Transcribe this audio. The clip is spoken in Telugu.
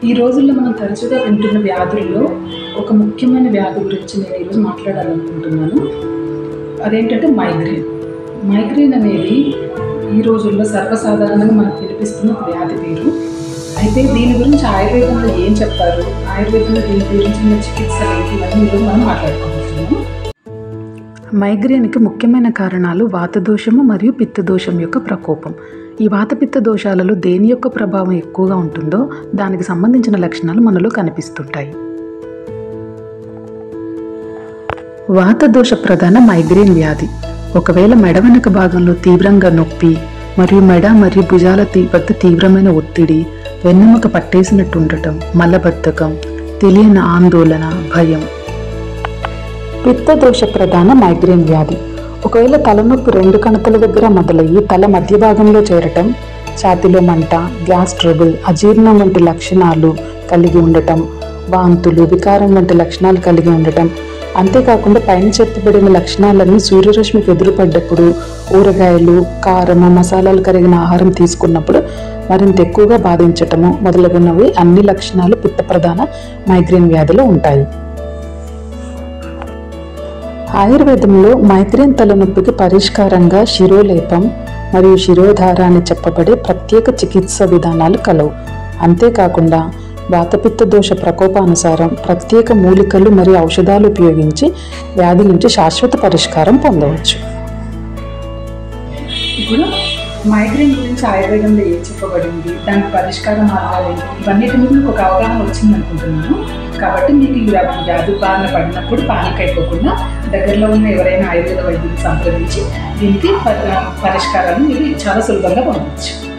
ఈ రోజుల్లో మనం తరచుగా వింటున్న వ్యాధుల్లో ఒక ముఖ్యమైన వ్యాధి గురించి నేను ఈరోజు మాట్లాడాలనుకుంటున్నాను అదేంటంటే మైగ్రేన్ మైగ్రేన్ అనేది ఈ రోజుల్లో సర్వసాధారణంగా మనకు వినిపిస్తున్న ఒక వ్యాధి పేరు అయితే దీని గురించి ఆయుర్వేదంలో ఏం చెప్తారు ఆయుర్వేదంలో దీని గురించి ఉన్న చికిత్సలు ఏంటి ఇవన్నీ ఈరోజు మనం మాట్లాడుకోబోతున్నాము మైగ్రేన్కి ముఖ్యమైన కారణాలు వాతదోషము మరియు పిత్తదోషం యొక్క ప్రకోపం ఈ వాతపిత్త దోషాలలో దేని యొక్క ప్రభావం ఎక్కువగా ఉంటుందో దానికి సంబంధించిన లక్షణాలు మనలో కనిపిస్తుంటాయి వాతదోష ప్రధాన మైగ్రేన్ వ్యాధి ఒకవేళ మెడ వెనుక భాగంలో తీవ్రంగా నొప్పి మరియు మెడ మరియు భుజాల తీ- వద్ద తీవ్రమైన ఒత్తిడి వెన్నెముక పట్టేసినట్టు ఉండటం మలబద్ధకం తెలియని ఆందోళన భయం పిత్తదోష ప్రధాన మైగ్రేన్ వ్యాధి ఒకవేళ తలనొప్పి రెండు కణతల దగ్గర మొదలయ్యి తల మధ్య భాగంలో చేరటం ఛాతిలో మంట గ్యాస్ ట్రబుల్ అజీర్ణం వంటి లక్షణాలు కలిగి ఉండటం వాంతులు వికారం వంటి లక్షణాలు కలిగి ఉండటం అంతేకాకుండా పైన చెప్పబడిన లక్షణాలన్నీ సూర్యరశ్మికి ఎదురుపడ్డప్పుడు ఊరగాయలు కారము మసాలాలు కరిగిన ఆహారం తీసుకున్నప్పుడు మరింత ఎక్కువగా బాధించటము మొదలగునవి అన్ని లక్షణాలు పిత్త ప్రధాన మైగ్రేన్ వ్యాధిలో ఉంటాయి ఆయుర్వేదంలో మైగ్రేన్ తలనొప్పికి పరిష్కారంగా శిరోలేపం మరియు శిరోధార అని చెప్పబడే ప్రత్యేక చికిత్స విధానాలు కలవు అంతేకాకుండా వాతపిత్త దోష ప్రకోపానుసారం ప్రత్యేక మూలికలు మరియు ఔషధాలు ఉపయోగించి వ్యాధి నుంచి శాశ్వత పరిష్కారం పొందవచ్చు ఇప్పుడు మైగ్రేన్ గురించి ఆయుర్వేదంలో ఏం చెప్పబడింది దానికి పరిష్కార మార్గాలు ఏంటి ఇవన్నిటి మీద మీకు ఒక అవగాహన వచ్చింది అనుకుంటున్నాను కాబట్టి మీకు ఈ వ్యాధి వ్యాధి బారిన పడినప్పుడు పానిక్ అయిపోకుండా దగ్గరలో ఉన్న ఎవరైనా ఆయుర్వేద వైద్యుని సంప్రదించి దీనికి పరి- పరిష్కారాన్ని మీరు చాలా సులభంగా పొందవచ్చు